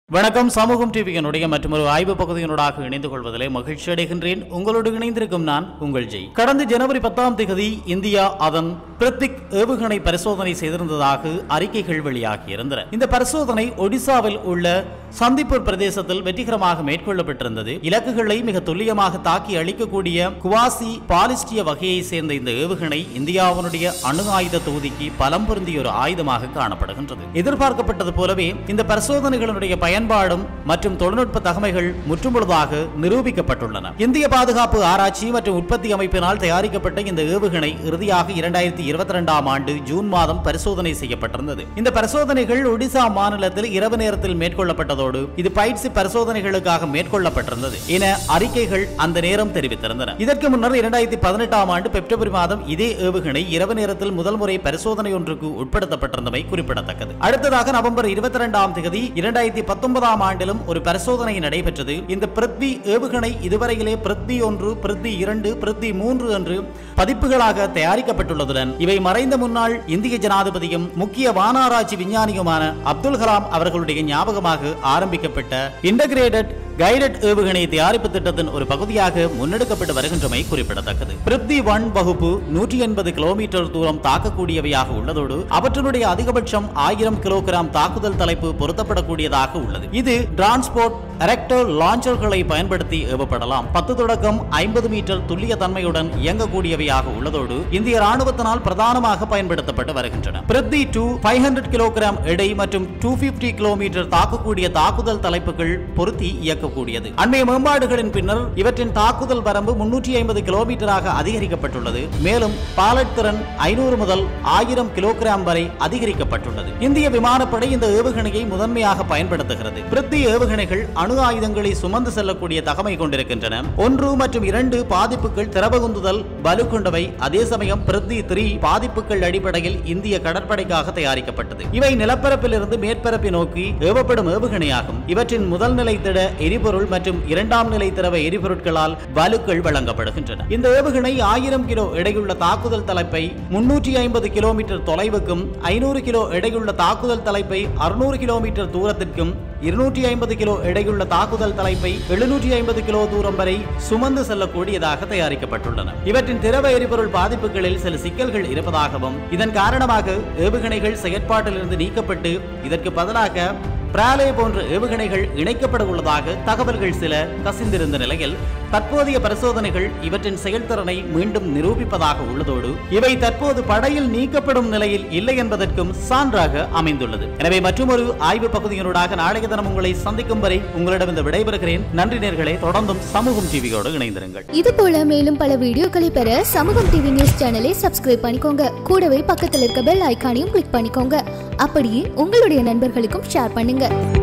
வணக்கம் சமூகம் டிவியினுடைய மற்றொரு ஆய்வு பகுதியினூடாக இணைந்து கொள்வதிலே மகிழ்ச்சி அடைகின்றேன் உங்களோடு இணைந்திருக்கும் நான் உங்கள் ஜெய் கடந்த ஜனவரி பத்தாம் தேதி இந்தியா அதன் பிரித்திக் ஏவுகணை பரிசோதனை செய்திருந்ததாக அறிக்கைகள் வெளியாகியிருந்தன இந்த பரிசோதனை ஒடிசாவில் உள்ள சந்திப்பூர் பிரதேசத்தில் வெற்றிகரமாக மேற்கொள்ளப்பட்டிருந்தது இலக்குகளை மிக துல்லியமாக தாக்கி அளிக்கக்கூடிய குவாசி பாலிஸ்டிய வகையை சேர்ந்த இந்த ஏவுகணை இந்தியாவினுடைய அணு ஆயுத தொகுதிக்கு பலம் பொருந்திய ஒரு ஆயுதமாக காணப்படுகின்றது எதிர்பார்க்கப்பட்டது போலவே இந்த பரிசோதனைகளுடைய பயன்பாடும் மற்றும் தொழில்நுட்ப தகமைகள் முற்றுமுழுதாக நிரூபிக்கப்பட்டுள்ளன இந்திய பாதுகாப்பு ஆராய்ச்சி மற்றும் உற்பத்தி அமைப்பினால் தயாரிக்கப்பட்ட இந்த ஏவுகணை இறுதியாக இரண்டாயிரத்தி இருபத்தி ரெண்டாம் ஆண்டு ஜூன் மாதம் பரிசோதனை செய்யப்பட்டிருந்தது இந்த பரிசோதனைகள் ஒடிசா மாநிலத்தில் இரவு நேரத்தில் மேற்கொள்ளப்பட்டதோடு இது பயிற்சி பரிசோதனைகளுக்காக மேற்கொள்ளப்பட்டிருந்தது என அறிக்கைகள் அந்த நேரம் தெரிவித்திருந்தன இதற்கு முன்னர் இரண்டாயிரத்தி பதினெட்டாம் ஆண்டு பிப்ரவரி மாதம் இதே ஏவுகணை இரவு நேரத்தில் முதல் முறை பரிசோதனை ஒன்றுக்கு உட்படுத்தப்பட்டிருந்தமை குறிப்பிடத்தக்கது அடுத்ததாக நவம்பர் இருபத்தி இரண்டாம் தேதி இரண்டாயிரத்தி பத்தொன்பதாம் ஆண்டிலும் ஒரு பரிசோதனை நடைபெற்றது இந்த பிருத்வி ஏவுகணை இதுவரையிலே பிருத்வி ஒன்று பிருத்வி இரண்டு பிருத்வி மூன்று என்று பதிப்புகளாக தயாரிக்கப்பட்டுள்ளதுடன் இவை மறைந்த முன்னாள் இந்திய ஜனாதிபதியும் முக்கிய வானாராய்ச்சி விஞ்ஞானியுமான அப்துல் கலாம் அவர்களுடைய ஞாபகமாக ஆரம்பிக்கப்பட்ட இன்டகிரேட்டட் கைடட் ஏவுகணை தயாரிப்பு திட்டத்தின் ஒரு பகுதியாக முன்னெடுக்கப்பட்டு வருகின்றமை குறிப்பிடத்தக்கது பிருத்வி ஒன் வகுப்பு நூற்றி எண்பது கிலோமீட்டர் தூரம் தாக்கக்கூடியவையாக உள்ளதோடு அவற்றினுடைய அதிகபட்சம் ஆயிரம் கிலோகிராம் தாக்குதல் தலைப்பு பொருத்தப்படக்கூடியதாக உள்ளது இது டிரான்ஸ்போர்ட் எரக்டர் லான்ச்சர்களை பயன்படுத்தி ஏவப்படலாம் பத்து தொடக்கம் ஐம்பது மீட்டர் துல்லிய தன்மையுடன் இயங்கக்கூடியவையாக உள்ளதோடு இந்திய ராணுவத்தினால் பிரதானமாக பயன்படுத்தப்பட்டு வருகின்றன Prithvi two five hundred kilogram எடை மற்றும் டூ பிப்டி கிலோமீட்டர் தாக்கக்கூடிய தாக்குதல் தலைப்புகள் பொருத்தி இயக்கக்கூடியது அண்மைய மேம்பாடுகளின் பின்னர் இவற்றின் தாக்குதல் வரம்பு முன்னூற்றி ஐம்பது கிலோமீட்டராக அதிகரிக்கப்பட்டுள்ளது மேலும் பாலட் திறன் ஐநூறு முதல் ஆயிரம் கிலோகிராம் வரை அதிகரிக்கப்பட்டுள்ளது இந்திய விமானப்படை இந்த ஏவுகணையை முதன்மையாக பயன்படுத்துகிறது பிருத்தி ஏவுகணைகள் அணு ஆயுதங்களை சுமந்து செல்லக்கூடிய தகமை கொண்டிருக்கின்றன ஒன்று மற்றும் இரண்டு பாதிப்புகள் திரவகுந்துதல் வலு கொண்டவை அதே சமயம் பிருத்தி த்ரீ பாதிப்புகள் அடிப்படையில் இந்திய கடற்படைக்காக தயாரிக்கப்பட்டது இவை நிலப்பரப்பிலிருந்து மேற்பரப்பை நோக்கி ஏவப்படும் ஏவுகணையாகும் இவற்றின் முதல் நிலை திட எரிபொருள் மற்றும் இரண்டாம் நிலை திரவ எரிபொருட்களால் வலுக்கள் வழங்கப்படுகின்றன இந்த ஏவுகணை ஆயிரம் கிலோ எடையுள்ள தாக்குதல் தலைப்பை முன்னூற்றி ஐம்பது கிலோமீட்டர் தொலைவுக்கும் ஐநூறு கிலோ எடையுள்ள தாக்குதல் தலைப்பை அறுநூறு கிலோமீட்டர் தூரத்திற்கும் இருநூற்றி ஐம்பது கிலோ எடையுள்ள தாக்குதல் தலைப்பை எழுநூற்றி ஐம்பது கிலோ தூரம் வரை சுமந்து செல்லக்கூடியதாக தயாரிக்கப்பட்டுள்ளன இவற்றின் திரவ எரிபொருள் பாதிப்புகளில் சில சிக்கல்கள் இருப்பதாகவும் இதன் காரணமாக ஏவுகணைகள் செயற்பாட்டிலிருந்து நீக்கப்பட்டு இதற்கு பதிலாக பிராலே போன்ற ஏவுகணைகள் இணைக்கப்பட உள்ளதாக தகவல்கள் சில கசிந்திருந்த நிலையில் தற்போதைய பரிசோதனைகள் இவற்றின் செயல்திறனை மீண்டும் நிரூபிப்பதாக உள்ளதோடு இவை தற்போது படையில் நீக்கப்படும் நிலையில் இல்லை என்பதற்கும் சான்றாக அமைந்துள்ளது எனவே மற்றொரு ஆய்வு பகுதியினூடாக நாளைய தினம் உங்களை சந்திக்கும் வரை உங்களிடம் இந்த விடைபெறுகிறேன் நன்றி நேர்களே தொடர்ந்தும் சமூகம் டிவியோடு இணைந்திருங்கள் இது போல மேலும் பல வீடியோக்களை பெற சமூகம் டிவி நியூஸ் சேனலை சப்ஸ்கிரைப் பண்ணிக்கோங்க கூடவே பக்கத்தில் இருக்க பெல் ஐகானையும் கிளிக் பண்ணிக்கோங்க அப்படியே உங்களுடைய நண்பர்களுக்கும் ஷேர் பண்ணுங்க